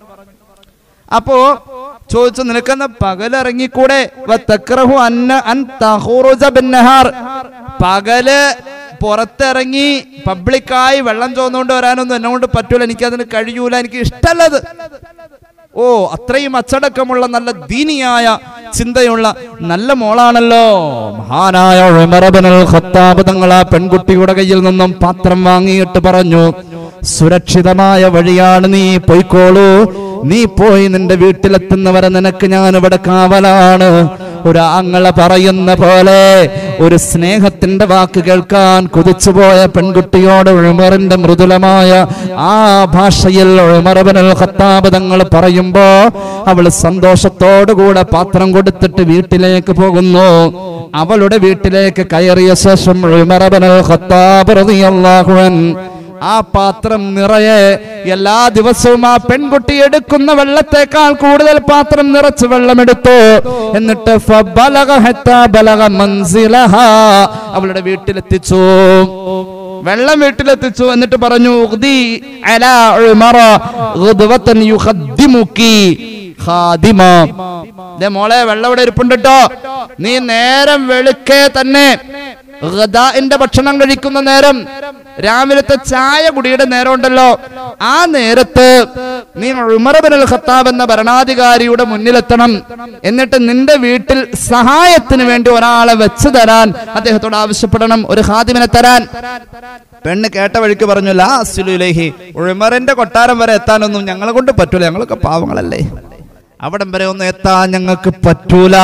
S2: അപ്പോ ചോദിച്ചു നിനക്കെന്ന പകലിറങ്ങിക്കൂടെ വത്തക്രഹു അന്ന അൻ തഹൂറുജ ബിന്നഹാർ പകല് പുറത്തിറങ്ങി പബ്ലിക്കായി വെള്ളം ചോന്നുകൊണ്ട് വരാനൊന്നും എന്നെ കൊണ്ട് പറ്റൂല എനിക്കതിന് കഴിയൂല എനിക്ക് ഇഷ്ടമല്ലത് ഓ അത്രയും അച്ചടക്കമുള്ള നല്ല ദീനിയായ ചിന്തയുള്ള നല്ല മോളാണല്ലോ മഹാനായ ഉമർ ഇബ്നുൽ ഖത്താബ് തങ്ങൾ ആ പെൺകുട്ടിയുടെ കയ്യിൽ നിന്നും പാത്രം വാങ്ങിയിട്ട് പറഞ്ഞു സുരക്ഷിതമായ വഴിയാണ് നീ പൊയ്ക്കോളൂ നീ പോയി നിന്റെ വീട്ടിലെത്തുന്നവരെ നിനക്ക് ഞാൻ ഇവിടെ കാവലാണ് ഒരു ആങ്ങള പറയുന്ന പോലെ ഒരു സ്നേഹത്തിന്റെ വാക്ക് കേൾക്കാൻ കുതിച്ചുപോയ പെൺകുട്ടിയോട് ഉമറിന്റെ മൃദുലമായ ആ ഭാഷയിൽ ഉമറബനൽ ഖത്താബ് തങ്ങൾ പറയുമ്പോ അവൾ സന്തോഷത്തോടുകൂടെ പാത്രം കൊടുത്തിട്ട് വീട്ടിലേക്ക് പോകുന്നു അവളുടെ വീട്ടിലേക്ക് കയറിയ ശേഷം ഉമറബനൽ ഖത്താബ് റളിയല്ലാഹു അൻഹു ആ പാത്രം നിറയെ എല്ലാ ദിവസവും ആ പെൺകുട്ടി എടുക്കുന്ന വെള്ളത്തേക്കാൾ കൂടുതൽ പാത്രം നിറച്ച് വെള്ളമെടുത്തു എന്നിട്ട് ഫബലഗ ഹത്താ ബലഗ മൻസിലഹ. അവളുടെ വീട്ടിലെത്തിച്ചു വെള്ളം വീട്ടിലെത്തിച്ചു എന്നിട്ട് പറഞ്ഞു ഉഗ്ദി അലാ ഉമറ ഗദ്വതൻ യുഖദ്ദിമുക്കി ഖാദിമ ദേ മോളെ വെള്ളം ഇവിടെ ഇരിപ്പുണ്ട് ട്ടോ നീ നേരം വെളുക്കെ തന്നെ ഗദാഇന്റെ ഭക്ഷണം കഴിക്കുന്ന നേരം രാവിലത്തെ ചായ കുടിയുടെ നേരം ഉണ്ടല്ലോ ആ നേരത്ത് നീ ഉമർബിൻ ഖത്താബ് എന്ന ഭരണാധികാരിയുടെ മുന്നിലെത്തണം എന്നിട്ട് നിന്റെ വീട്ടിൽ സഹായത്തിന് വേണ്ടി ഒരാളെ വെച്ച് തരാൻ അദ്ദേഹത്തോട് ആവശ്യപ്പെടണം ഒരു ഹാദിമിനെ തരാൻ പെണ്ണ് കേട്ട വഴിക്ക് പറഞ്ഞു ലാ അസ്ലുലേഹി ഉമറിന്റെ കൊട്ടാരം വരെ എത്താനൊന്നും ഞങ്ങളെ കൊണ്ട് പറ്റൂല ഞങ്ങളൊക്കെ പാവങ്ങളല്ലേ അവിടം വരെ ഒന്നും എത്താൻ ഞങ്ങൾക്ക് പറ്റൂല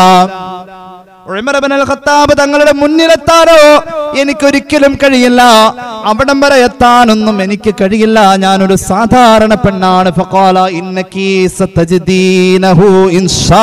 S2: ഉമർ ഇബ്നുൽ അൽ ഖത്താബ് തങ്ങളുടെ മുന്നിലെത്താനോ എനിക്കൊരിക്കലും കഴിയില്ല അവിടം വരെ എത്താനൊന്നും എനിക്ക് കഴിയില്ല ഞാനൊരു സാധാരണ പെണ്ണാണ് ഫഖാല ഇന്നകി സതജ്ദീനഹു ഇൻഷാ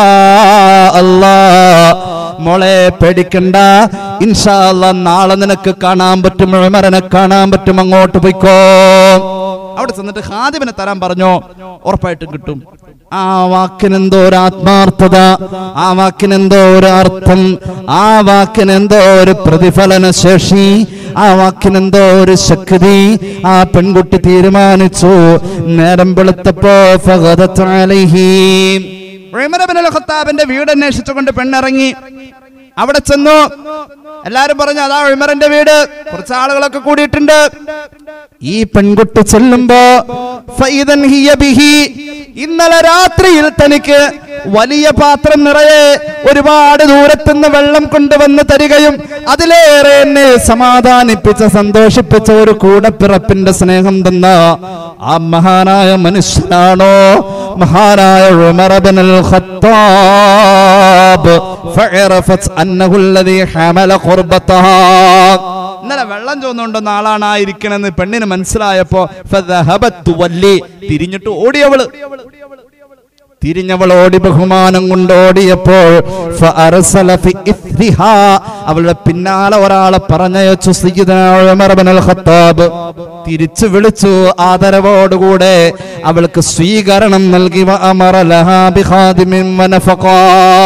S2: അല്ലാഹ് മോളെ പേടിക്കണ്ട ഇൻഷാ അല്ലാഹ് നാളെ നിനക്ക് കാണാൻ പറ്റും ഉമറിനെ കാണാൻ പറ്റും അങ്ങോട്ട് പോയിക്കോ അവിടെ ചെന്നിട്ട് ഹാദിബിനെ തരാൻ പറഞ്ഞോ ഉറപ്പായിട്ടും കിട്ടും ആ വാക്കിനെന്തോ ഒരു ആത്മാർത്ഥത ആ വാക്കിനെന്തോ ഒരു അർത്ഥം ആ വാക്കിനെന്തോ ഒരു പ്രതിഫലന ശേഷി ആ വാക്കിനെന്തോ ഒരു ശക്തി ആ പെൺകുട്ടി തീരുമാനിച്ചു നേരം വെളുത്തപ്പോ ഫഗദത്ത് അലൈഹി ഉമർ ഇബ്നുൽ ഖത്താബിന്റെ വീട് അന്വേഷിച്ചുകൊണ്ട് പെണ്ണിറങ്ങി അവിടെ ചെന്നു എല്ലാരും പറഞ്ഞു അതാ ഉമറിന്റെ വീട് കുറച്ച് ആളുകളൊക്കെ കൂടിയിട്ടുണ്ട് ഈ പെൺകുട്ടി ചെല്ലുമ്പോ ഫൈദൻ ഹിയ ബിഹി ഇന്നലെ രാത്രിയിൽ തനിക്ക് വലിയ പാത്രം നിറയെ ഒരുപാട് ദൂരത്തുനിന്ന് വെള്ളം കൊണ്ടുവന്ന് തരികയും അതിലേറെ എന്നെ സമാധാനിപ്പിച്ച സന്തോഷിപ്പിച്ച ഒരു കൂടപ്പിറപ്പിന്റെ സ്നേഹം തന്ന ആ മഹാനായ മനുഷ്യനാണോ മഹാനായ ഉമർ ഇബ്നുൽ ഖത്താബ് ഫഅറഫത് അന്നഹു അല്ലദീ ഹമല ഖുർബതഹാ ഇന്നലെ വെള്ളം ചോന്നുകൊണ്ടുന്ന ആളാണ് ആ ഇരിക്കണെന്ന് പെണ്ണിന് മനസ്സിലായപ്പോ ഫദഹബത് തുവല്ലി തിരിഞ്ഞിട്ട് ഓടിയവള് തിരിഞ്ഞവൾ ഓടി ബഹുമാനം കൊണ്ട് ഓടിയപ്പോൾ ഫഅർസല ഫി ഇത്രിഹാ. അവളുടെ പിന്നാലെ ഒരാളെ പറഞ്ഞയച്ചു സയ്യിദന ഉമർ ഇബ്നുൽ ഖത്താബ് തിരിച്ചു വിളിച്ചു ആദരവോടുകൂടെ അവൾക്ക് സ്വീകരണം നൽകി വഅമറ ലഹാ ബിഖാദിമിൻ വനഫഖാ.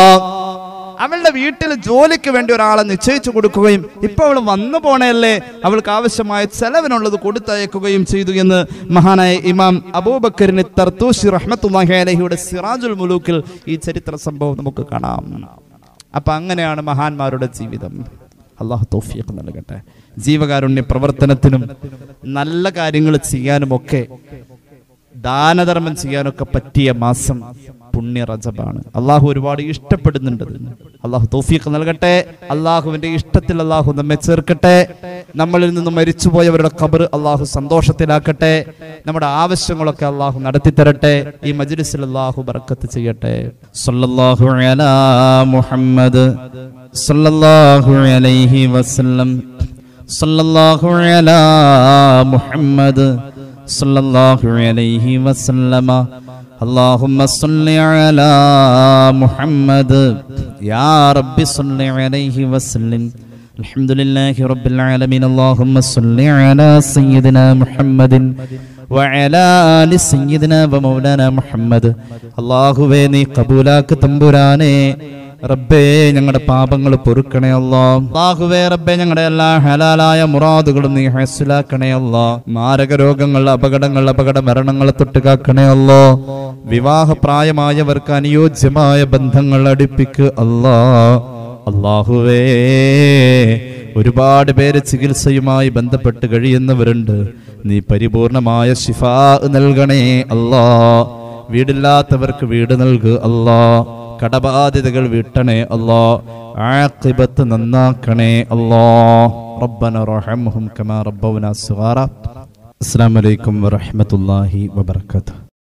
S2: അവളുടെ വീട്ടിൽ ജോലിക്ക് വേണ്ടി ഒരാളെ നിശ്ചയിച്ചു കൊടുക്കുകയും ഇപ്പൊ അവൾ വന്നു പോണല്ലേ അവൾക്ക് ആവശ്യമായ ചെലവിനുള്ളത് കൊടുത്തയക്കുകയും ചെയ്തു എന്ന് മഹാനായ ഇമാം അബൂബക്കറിന് തർത്തൂഷി റഹ്മത്തുല്ലാഹി അലഹിയുടെ സിറാജുൽ മുലൂക്കിൽ ഈ ചരിത്ര സംഭവം നമുക്ക് കാണാം അപ്പൊ അങ്ങനെയാണ് മഹാന്മാരുടെ ജീവിതം അള്ളാഹു തോഫിയൊക്കെ നൽകട്ടെ ജീവകാരുണ്യ പ്രവർത്തനത്തിനും നല്ല കാര്യങ്ങൾ ചെയ്യാനുമൊക്കെ ദാനധർമ്മം ചെയ്യാനൊക്കെ പറ്റിയ മാസം പുണ്യ റജബാണ് അള്ളാഹു ഒരുപാട് ഇഷ്ടപ്പെടുന്നുണ്ട് ഇതിന്. അള്ളാഹു തൗഫീഖ് നൽകട്ടെ അള്ളാഹുവിന്റെ ഇഷ്ടത്തിൽ അള്ളാഹു നമ്മെ ചേർക്കട്ടെ നമ്മളിൽ നിന്ന് മരിച്ചുപോയവരുടെ ഖബർ അള്ളാഹു സന്തോഷത്തിലാക്കട്ടെ നമ്മുടെ ആവശ്യങ്ങളൊക്കെ അള്ളാഹു നടത്തി തരട്ടെ ഈ മജ്ലിസിൽ അള്ളാഹു ബർക്കത്ത് ചെയ്യട്ടെ സല്ലല്ലാഹു അലാ മുഹമ്മദ് സല്ലല്ലാഹു അലൈഹി വസല്ലം സല്ലല്ലാഹു അലാ മുഹമ്മദ് صلى الله عليه وسلم اللهم صل على محمد يا رب صل عليه وسلم الحمد لله رب العالمين اللهم صل على سيدنا محمد وعلى آل سيدنا ومولانا മുഹമ്മദ് അള്ളാഹുവേ നീ കബൂലാക്ക് തമ്പുരാനെ റബ്ബേ ഞങ്ങളുടെ പാപങ്ങൾ പൊറുക്കണേ അല്ലോ അള്ളാഹുവേ റബ്ബേ ഞങ്ങളുടെ എല്ലാ ഹലാലായ മുറാദുകളും നീ ഹസിലാക്കണേ അല്ലോ മാരക രോഗങ്ങൾ അപകടങ്ങൾ അപകട മരണങ്ങളെ തൊട്ട് കാക്കണേ അല്ലോ വിവാഹപ്രായമായവർക്ക് അനുയോജ്യമായ ബന്ധങ്ങൾ അടുപ്പിക്ക് അല്ലാ അള്ളാഹുവേ ഒരുപാട് പേര് ചികിത്സയുമായി ബന്ധപ്പെട്ട് കഴിയുന്നവരുണ്ട് നീ പരിപൂർണമായ ശിഫാ നൽകണേ അല്ലാ വീടില്ലാത്തവർക്ക് വീട് നൽകു അല്ലാ കടബാധ്യതകൾ വീട്ടണേ അല്ലാ ആഖിബത്ത് നന്നാക്കണേ അല്ലാ റബ്ബന റഹംഹും കമാ റബ്ബൗനാ സുഗാറ അസ്സലാമു അലൈക്കും വറഹ്മത്തുള്ളാഹി വബറകാതുഹു